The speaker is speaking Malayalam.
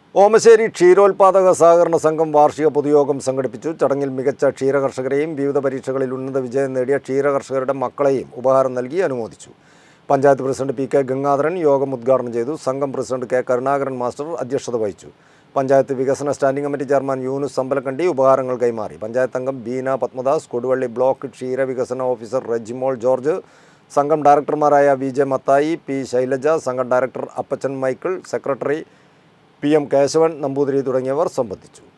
ഓമശ്ശേരി ക്ഷീരോത്പാദക സഹകരണ സംഘം വാർഷിക പൊതുയോഗം സംഘടിപ്പിച്ചു ചടങ്ങിൽ മികച്ച ക്ഷീരകർഷകരെയും വിവിധ പരീക്ഷകളിൽ ഉന്നത വിജയം നേടിയ ക്ഷീരകർഷകരുടെ മക്കളെയും ഉപഹാരം നൽകി അനുമോദിച്ചു panchayat president P K Gangadharan യോഗം ഉദ്ഘാടനം ചെയ്തു സംഘം പ്രസിഡന്റ് കെ കരുണാകരൻ മാസ്റ്റർ അധ്യക്ഷത വഹിച്ചു പഞ്ചായത്ത് വികസന standing committee chairman Yunus Ambalakkandi ഉപഹാരങ്ങൾ കൈമാറി പഞ്ചായത്ത് അംഗം ബീന പത്മദാസ് കൊടുവള്ളി ബ്ലോക്ക് ക്ഷീരവികസന ഓഫീസർ റെജിമോൾ ജോർജ് സംഘം ഡയറക്ടർമാരായ V J Mathai P Shailaja സംഘം director Appachan Michael secretary P M Kesavan Namboothiri തുടങ്ങിയവർ സംബന്ധിച്ചു